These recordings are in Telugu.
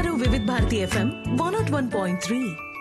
వింటున్నారు Vividh Bharati FM one naught one point three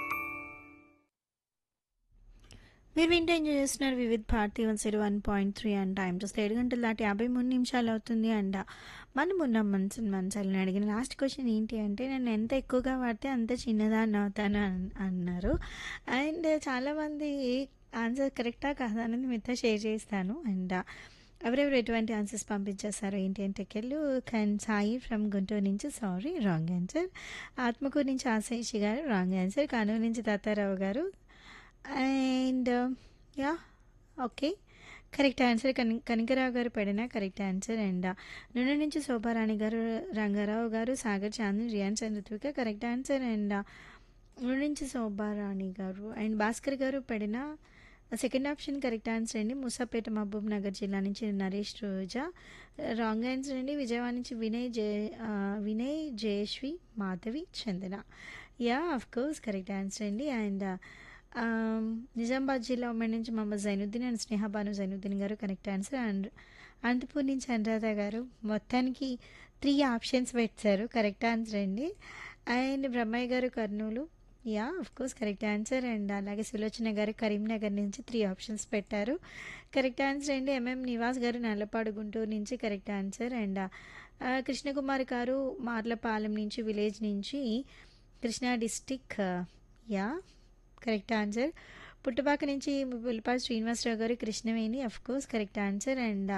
మీరు వింటే ఎంజాయ్ చేస్తున్నారు Vividh Bharati one zero one point three and time చూస్తే ఏడు గంటల దాటి యాభై మూడు నిమిషాలు అవుతుంది అండ్ మనం ఉన్న మనసు మనసాలని అడిగిన లాస్ట్ క్వశ్చన్ ఏంటి అంటే నేను ఎంత ఎక్కువగా వాడితే అంత చిన్నదాన్ని అవుతాను అన్- అన్నారు అండ్ చాలామంది ఆన్సర్ కరెక్టా కాదా అనేది మీతో షేర్ చేస్తాను అండ్ ఎవరెవరు ఎటువంటి ఆన్సర్స్ పంపించేస్తారు ఏంటి అంటే కెళ్ళు ఖన్ సాయి ఫ్రమ్ గుంటూరు నుంచి సారీ రాంగ్ ఆన్సర్ ఆత్మకూరు నుంచి ఆశేషి గారు రాంగ్ ఆన్సర్ కానూరు నుంచి తాతారావు గారు and yeah okay correct answer కని కనికరావు గారు పడిన కరెక్ట్ ఆన్సర్ అండ్ నుండి నుంచి శోభారాణి గారు రంగారావు గారు Sagar Chandini Riyan Chandratvika correct answer and నుండి నుంచి శోభారాణి గారు అండ్ భాస్కర్ గారు పడిన సెకండ్ ఆప్షన్ కరెక్ట్ ఆన్సర్ అండి ముసాపేట మహబూబ్ నగర్ జిల్లా నుంచి నరేష్ రోజా రాంగ్ ఆన్సర్ అండి విజయవాడ నుంచి వినయ్ జయ ఆ, Vinay Jayashree Madhavi Chandana yeah of course correct answer అండి అండ్ ఆమ్, నిజామాబాద్ జిల్లా ఉమ్మడి నుంచి మహమ్మద్ జైనుద్దీన్ అండ్ స్నేహబాను జైనుద్దీన్ గారు కరెక్ట్ ఆన్సర్ అండ్ అనంతపూర్ నుంచి అనురాధ గారు మొత్తానికి త్రీ ఆప్షన్స్ పెట్టారు కరెక్ట్ ఆన్సర్ అండి అండ్ బ్రహ్మయ్య గారు Kurnool yeah of course correct answer and అలాగే సులోచన గారు కరీంనగర్ నుంచి త్రీ ఆప్షన్స్ పెట్టారు కరెక్ట్ ఆన్సర్ అండి ఎంఎం నివాస్ గారు నల్లపాడు గుంటూరు నుంచి కరెక్ట్ ఆన్సర్ అండ్ ఆ, కృష్ణకుమార్ గారు మార్లపాలెం నుంచి విలేజ్ నుంచి Krishna district yeah correct answer Puttupaka నుంచి పులిపాటి శ్రీనివాసరావు గారు Krishnaveni of course correct answer and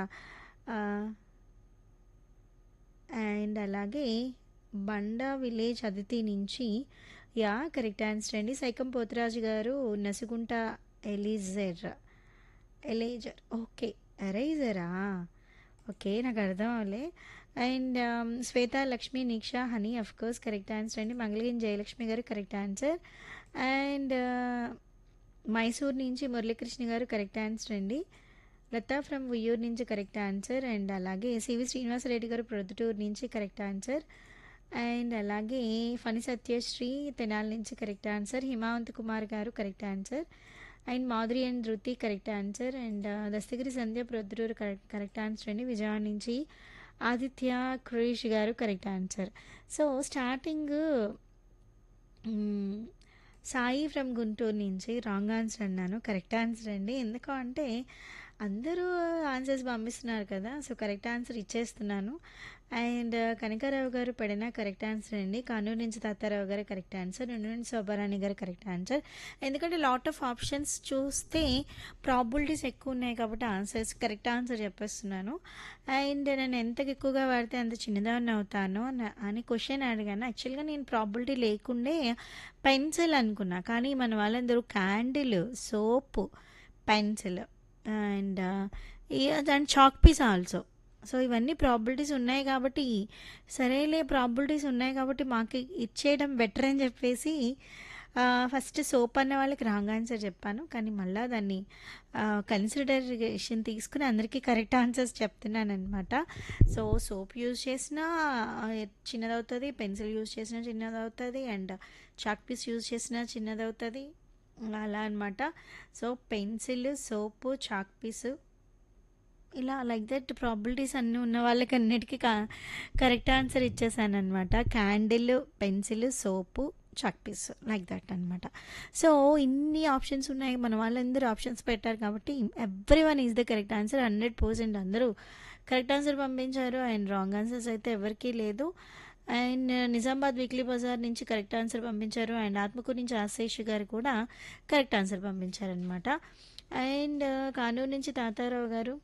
and అలాగే బండా విలేజ్ అదితి నుంచి యా కరెక్ట్ ఆన్సర్ అండి సైకం పోతురాజు గారు నసుగుంట ఎలీజర్ ఎలేజర్ ఓకే ఎరైజరా ఓకే నాకు అర్థం అవ్వలే and Shweta Lakshmi Niksha Honey of course correct answer అండి మంగళగిరి జయలక్ష్మి గారు కరెక్ట్ ఆన్సర్ అండ్ మైసూర్ నుంచి మురళీకృష్ణ గారు కరెక్ట్ ఆన్సర్ అండి లతా ఫ్రమ్ ఉయ్యూరు నుంచి కరెక్ట్ ఆన్సర్ అండ్ అలాగే సివి శ్రీనివాసరెడ్డి గారు ప్రొద్దుటూరు నుంచి కరెక్ట్ ఆన్సర్ అండ్ అలాగే ఫణి సత్యశ్రీ తెనాలి నుంచి కరెక్ట్ ఆన్సర్ హిమావంత్ కుమార్ గారు correct answer and Madhuri and Dhriti correct answer and Dastagiri Sandhya Proddatur correct correct answer అండి విజయవాడ నుంచి ఆదిత్య క్రిష్ గారు correct answer so starting hmm, Sai from Guntur నుంచి రాంగ్ ఆన్సర్ అన్నాను కరెక్ట్ ఆన్సర్ అండి ఎందుకు అంటే అందరూ ఆన్సర్స్ పంపిస్తున్నారు కదా సో కరెక్ట్ ఆన్సర్ ఇచ్చేస్తున్నాను అండ్ కనకారావు గారు పడిన కరెక్ట్ ఆన్సర్ అండి కానూరు నుంచి తాతారావు గారు కరెక్ట్ ఆన్సర్ నుండి నుంచి శోభారాణి గారు కరెక్ట్ ఆన్సర్ ఎందుకంటే లాట్ ఆఫ్ ఆప్షన్స్ చూస్తే ప్రాబిలిటీస్ ఎక్కువ ఉన్నాయి కాబట్టి ఆన్సర్స్ కరెక్ట్ ఆన్సర్ చెప్పేస్తున్నాను అండ్ నేను ఎంత ఎక్కువగా వాడితే అంత చిన్నదాన్ని అవుతాను అన- అని క్వశ్చన్ అడిగాను యాక్చువల్గా నేను ప్రాబిలిటీ లేకుండే పెన్సిల్ అనుకున్నా కానీ మన వాళ్ళందరూ candle soap pencil and and chalk piece also so ఇవన్నీ ప్రాబిలిటీస్ ఉన్నాయి కాబట్టి సరేలే ప్రాబిలిటీస్ ఉన్నాయి కాబట్టి మాకు ఇచ్చేయడం బెటర్ అని చెప్పేసి ఫస్ట్ సోప్ అన్న వాళ్ళకి రాంగ్ ఆన్సర్ చెప్పాను కానీ మళ్ళీ దాన్ని కన్సిడరేషన్ తీసుకుని అందరికీ కరెక్ట్ ఆన్సర్స్ చెప్తున్నాను అనమాట సో సోప్ యూజ్ చేసినా ఆ, చిన్నదవుతుంది పెన్సిల్ యూజ్ చేసినా చిన్నదవుతుంది అండ్ చాక్ పీస్ యూజ్ చేసినా చిన్నదవుతుంది అలా అనమాట so pencil soap chalk piece ఇలా లైక్ దట్ ప్రాబిలిటీస్ అన్నీ ఉన్న వాళ్ళకి అన్నిటికీ కరెక్ట్ ఆన్సర్ ఇచ్చేసాను అనమాట candle pencil soap chalk piece like that అనమాట సో ఇన్ని ఆప్షన్స్ ఉన్నాయి మన వాళ్ళందరూ ఆప్షన్స్ పెట్టారు కాబట్టి everyone is the correct answer hundred percent అందరూ కరెక్ట్ ఆన్సర్ పంపించారు అండ్ రాంగ్ ఆన్సర్స్ అయితే ఎవరికీ లేదు అండ్ నిజామాబాద్ వీక్లీ బజార్ నుంచి కరెక్ట్ ఆన్సర్ పంపించారు అండ్ ఆత్మకూరు నుంచి ఆశేష్ గారు కూడా కరెక్ట్ ఆన్సర్ పంపించారనమాట అండ్ కానూరు నుంచి తాతారావు గారు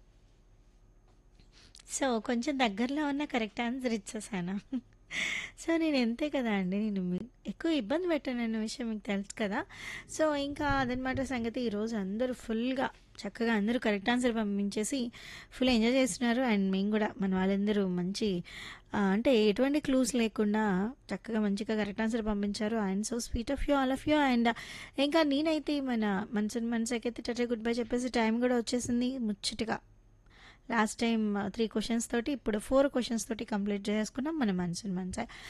సో కొంచెం దగ్గరలో ఉన్న కరెక్ట్ ఆన్సర్ ఇచ్చేసాను సో నేను ఎంతే కదా అండి నేను మీ- ఎక్కువ ఇబ్బంది పెట్టాను అన్న విషయం మీకు తెలుసు కదా సో ఇంకా అదనమాట సంగతి ఈరోజు అందరూ ఫుల్గా చక్కగా అందరూ కరెక్ట్ ఆన్సర్ పంపించేసి ఫుల్ ఎంజాయ్ చేస్తున్నారు అండ్ మేము కూడా మన వాళ్ళందరూ మంచి ఆ, అంటే ఎటువంటి క్లూస్ లేకుండా చక్కగా మంచిగా కరెక్ట్ ఆన్సర్ పంపించారు and so sweet of you all of you and ఇంకా నేనైతే మన మనసు మనసుకైతే టచ్ గుడ్ బై చెప్పేసి టైం కూడా వచ్చేసింది ముచ్చటగా లాస్ట్ టైం త్రీ క్వశ్చన్స్ తోటి ఇప్పుడు ఫోర్ క్వశ్చన్స్ తోటి కంప్లీట్ చేసుకున్నాం మన మనసుని మనసే